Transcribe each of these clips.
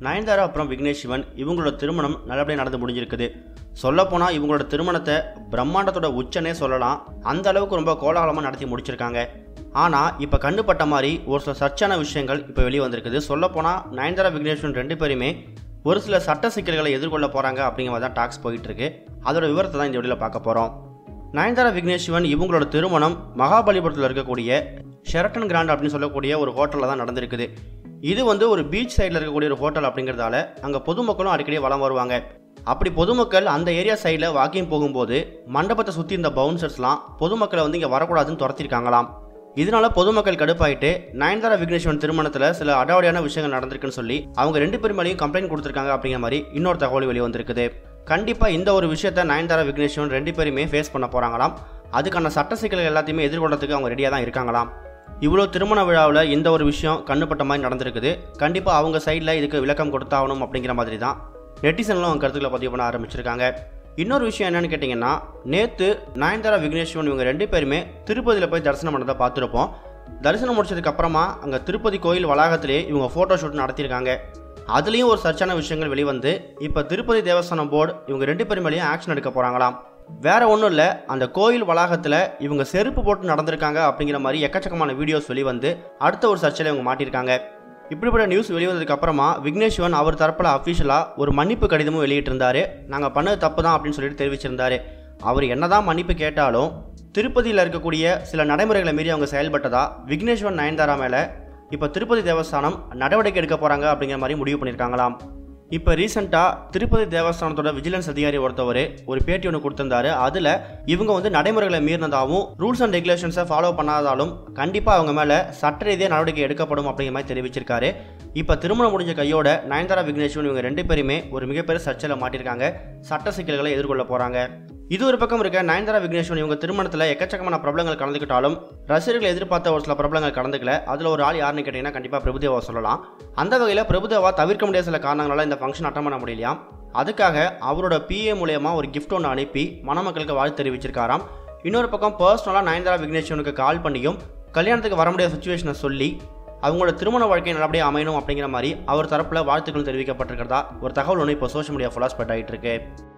நயன்தாரா அப்புறம் விக்னேஷ் சிவன் இவங்களோட திருமணம் நல்லபடியாக நடந்து முடிஞ்சிருக்குது சொல்லப்போனால் இவங்களோட திருமணத்தை பிரம்மாண்டத்தோட உச்சனே சொல்லலாம் அந்த அளவுக்கு ரொம்ப கோலாகலமாக நடத்தி முடிச்சிருக்காங்க ஆனால் இப்போ கண்டுபட்ட மாதிரி ஒரு சில சர்ச்சான விஷயங்கள் இப்போ வெளியே வந்திருக்குது சொல்லப்போனால் நயன்தாரா விக்னேஷ் சிவன் ரெண்டு பேருமே ஒரு சில சட்ட சிக்கல்களை எதிர்கொள்ள போகிறாங்க அப்படிங்கிற மாதிரி தான் டாக்ஸ் போயிட்டு இருக்கு அதோட விவரத்தை தான் இந்த வீடியோவில் பார்க்க போகிறோம் நயன்தாரா விக்னேஷ் சிவன் இவங்களோட திருமணம் மகாபலிபுரத்தில் இருக்கக்கூடிய ஷெரட்டன் கிராண்ட் அப்படின்னு சொல்லக்கூடிய ஒரு ஹோட்டலில் தான் நடந்திருக்குது இது வந்து ஒரு பீச் சைடில் இருக்கக்கூடிய ஒரு ஹோட்டல் அப்படிங்கிறதால அங்கே பொதுமக்களும் அடிக்கடி வலம் வருவாங்க அப்படி பொதுமக்கள் அந்த ஏரியா சைடில் வாக்கிங் போகும்போது மண்டபத்தை சுற்றி இருந்த பவுன்சர்ஸ்லாம் பொதுமக்களை வந்து இங்கே வரக்கூடாதுன்னு துரத்திருக்காங்களாம் இதனால பொதுமக்கள் கடுப்பாயிட்டு நயன்தாரா விக்னேஸ்வரன் திருமணத்தில் சில அடாவடியான விஷயங்கள் நடந்திருக்குன்னு சொல்லி அவங்க ரெண்டு பேர் மேலேயும் கம்ப்ளைண்ட் கொடுத்துருக்காங்க அப்படிங்கிற மாதிரி இன்னொரு தகவல் வெளியே வந்திருக்குது கண்டிப்பாக இந்த ஒரு விஷயத்த நயன்தாரா விக்னேஸ்வரன் ரெண்டு பேருமே ஃபேஸ் பண்ண போகிறாங்களாம் அதுக்கான சட்ட சிக்கல்கள் எல்லாத்தையுமே எதிர்கொள்றதுக்கு அவங்க ரெடியாக தான் இருக்காங்களாம் இவ்வளோ திருமண விழாவில் இந்த ஒரு விஷயம் கண்ணுப்பட்ட மாதிரி நடந்திருக்குது கண்டிப்பாக அவங்க சைடில் இதுக்கு விளக்கம் கொடுத்தாகணும் அப்படிங்கிற மாதிரி தான் நெட்டிசன்லாம் அவங்க கருத்துக்களை பதிவு பண்ண ஆரம்பிச்சிருக்காங்க இன்னொரு விஷயம் என்னன்னு கேட்டிங்கன்னா நேற்று நயன்தாரா விக்னேஸ்வரன் இவங்க ரெண்டு பேருமே திருப்பதியில் போய் தரிசனம் பண்ணதை பார்த்துருப்போம் தரிசனம் முடிச்சதுக்கு அப்புறமா அங்கே திருப்பதி கோயில் வளாகத்திலே இவங்க ஃபோட்டோ ஷூட் நடத்தியிருக்காங்க அதுலேயும் ஒரு சர்ச்சான விஷயங்கள் வெளிவந்து இப்போ திருப்பதி தேவஸ்தானம் போர்டு இவங்க ரெண்டு பேர் மேலேயும் ஆக்ஷன் எடுக்க போகிறாங்களாம் வேற ஒன்றும் இல்லை அந்த கோயில் வளாகத்தில் இவங்க செருப்பு போட்டு நடந்திருக்காங்க அப்படிங்கிற மாதிரி எக்கச்சக்கமான வீடியோஸ் வெளிவந்து அடுத்த ஒரு சர்ச்சையில் இவங்க மாட்டியிருக்காங்க இப்படிப்பட்ட நியூஸ் வெளிவந்ததுக்கு அப்புறமா விக்னேஷ்வன் அவர் தரப்பில் அஃபிஷியலாக ஒரு மன்னிப்பு கடிதமும் வெளியிட்டிருந்தாரு நாங்கள் பண்ணது தப்பு தான் அப்படின்னு சொல்லிட்டு தெரிவிச்சிருந்தாரு அவர் என்னதான் மன்னிப்பு கேட்டாலும் திருப்பதியில் இருக்கக்கூடிய சில நடைமுறைகளை மீறி அவங்க செயல்பட்டதா விக்னேஷ்வன் நயன்தாரா மேலே இப்போ திருப்பதி தேவஸ்தானம் நடவடிக்கை எடுக்க போகிறாங்க அப்படிங்கிற மாதிரி முடிவு பண்ணியிருக்காங்களாம் இப்போ ரீசெண்டாக திருப்பதி தேவஸ்தானத்தோட விஜிலன்ஸ் அதிகாரி ஒருத்தவர் ஒரு பேட்டி ஒன்று கொடுத்திருந்தாரு அதில் இவங்க வந்து நடைமுறைகளை மீறினதாகவும் ரூல்ஸ் அண்ட் ரெகுலேஷன்ஸை ஃபாலோ பண்ணாதாலும் கண்டிப்பாக அவங்க மேலே சட்ட ரீதியாக நடவடிக்கை எடுக்கப்படும் அப்படிங்கிற மாதிரி தெரிவிச்சிருக்காரு இப்போ திருமணம் முடிஞ்ச கையோட நயன்தாரா விக்னேஷ்வன் இவங்க ரெண்டு பேருமே ஒரு மிகப்பெரிய சர்ச்சையில் மாட்டியிருக்காங்க சட்ட சிக்கல்களை எதிர்கொள்ள போகிறாங்க இது ஒரு பக்கம் இருக்க நயன்தாரா விக்னேஸ்வரன் இவங்க திருமணத்தில் எக்கச்சக்கமான பிரபலங்கள் கலந்துக்கிட்டாலும் ரசிகர்கள் எதிர்பார்த்த ஒரு சில பிரபலங்கள் கலந்துக்கல அதில் ஒரு ஆள் யாருன்னு கேட்டிங்கன்னா கண்டிப்பாக பிரபுதேவா சொல்லலாம் அந்த வகையில் பிரபுதேவா தவிர்க்க முடியாத சில காரணங்களால் இந்த ஃபங்க்ஷன் அட்டன் பண்ண முடியலையாம் அதுக்காக அவரோட பிஏ மூலயமா ஒரு கிஃப்ட் ஒன்று அனுப்பி மணமக்களுக்கு வாழ்த்து தெரிவிச்சிருக்காராம் இன்னொரு பக்கம் பர்சனலாக நயன்தாரா விக்னேஸ்வரனுக்கு கால் பண்ணியும் கல்யாணத்துக்கு வர முடியாத சுச்சுவேஷனை சொல்லி அவங்களோட திருமண வாழ்க்கை நல்லபடியாக அமையணும் அப்படிங்கிற மாதிரி அவர் தரப்பில் வாழ்த்துக்கள் தெரிவிக்கப்பட்டிருக்கிறதா ஒரு தகவல் ஒன்று இப்போ சோஷியல் மீடியா ஃபுல்லாக ஸ்ப்ரெட் ஆகிட்டு இருக்கு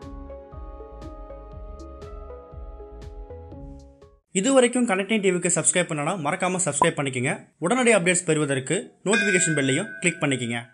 இது வரைக்கும் கனெக்டிங் டிவிக்கு சப்ஸ்கிரைப் பண்ணனா மறக்காமல் சப்ஸ்கிரைப் பண்ணிக்கங்க உடனடி அப்டேட்ஸ் பெறுவதற்கு நோட்டிஃபிகேஷன் பெல்லையும் கிளிக் பண்ணிக்கங்க